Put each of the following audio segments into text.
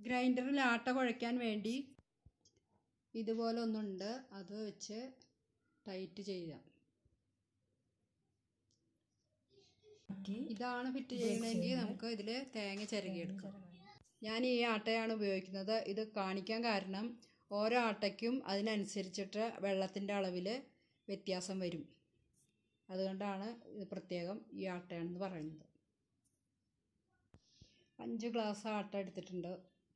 ഗ്രൈൻഡറിൽ ആട്ട കുഴയ്ക്കാൻ വേണ്ടി ഇതുപോലെ ഒന്നുണ്ട് അത് വെച്ച് ടൈറ്റ് ചെയ്യാം ഇതാണ് ഫിറ്റ് ചെയ്യണമെങ്കിൽ നമുക്ക് ഇതിൽ തേങ്ങ ചിരകിയെടുക്കാം ഞാൻ ഈ ആട്ടയാണ് ഉപയോഗിക്കുന്നത് ഇത് കാണിക്കാൻ കാരണം ഓരോ ആട്ടയ്ക്കും അതിനനുസരിച്ചിട്ട് വെള്ളത്തിൻ്റെ അളവിൽ വ്യത്യാസം വരും അതുകൊണ്ടാണ് ഇത് പ്രത്യേകം ഈ ആട്ടയാണെന്ന് പറയുന്നത് അഞ്ച് ഗ്ലാസ് ആട്ട എടുത്തിട്ടുണ്ട്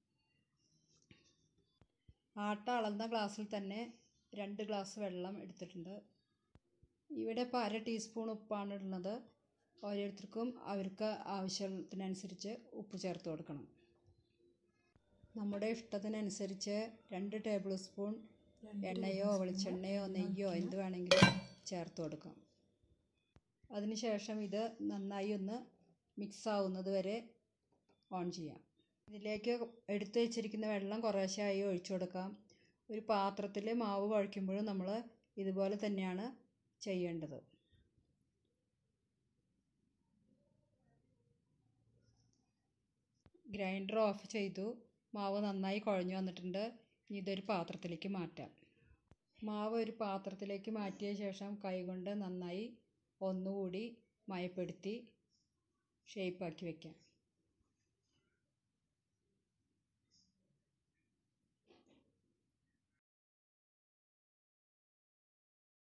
ആട്ട അളന്ന ഗ്ലാസ്സിൽ തന്നെ രണ്ട് ഗ്ലാസ് വെള്ളം എടുത്തിട്ടുണ്ട് ഇവിടെ ഇപ്പോൾ അര ടീസ്പൂൺ ഉപ്പാണ് ഇടുന്നത് ഓരോരുത്തർക്കും അവർക്ക് ആവശ്യത്തിനനുസരിച്ച് ഉപ്പ് ചേർത്ത് കൊടുക്കണം നമ്മുടെ ഇഷ്ടത്തിനനുസരിച്ച് രണ്ട് ടേബിൾ സ്പൂൺ എണ്ണയോ വെളിച്ചെണ്ണയോ നെയ്യോ എന്ത് വേണമെങ്കിലും ചേർത്ത് കൊടുക്കാം അതിനുശേഷം ഇത് നന്നായി ഒന്ന് മിക്സ് ആവുന്നത് വരെ ഓൺ ചെയ്യാം ഇതിലേക്ക് എടുത്തു വെച്ചിരിക്കുന്ന വെള്ളം കുറേശ്ശെയായി ഒഴിച്ചു കൊടുക്കാം ഒരു പാത്രത്തിൽ മാവ് കുഴയ്ക്കുമ്പോഴും നമ്മൾ ഇതുപോലെ തന്നെയാണ് ചെയ്യേണ്ടത് ഗ്രൈൻഡർ ഓഫ് ചെയ്തു മാവ് നന്നായി കുഴഞ്ഞു വന്നിട്ടുണ്ട് ഇനി ഇതൊരു പാത്രത്തിലേക്ക് മാറ്റാം മാവ് ഒരു പാത്രത്തിലേക്ക് മാറ്റിയ ശേഷം കൈകൊണ്ട് നന്നായി ഒന്നുകൂടി മയപ്പെടുത്തി ഷേപ്പാക്കി വയ്ക്കാം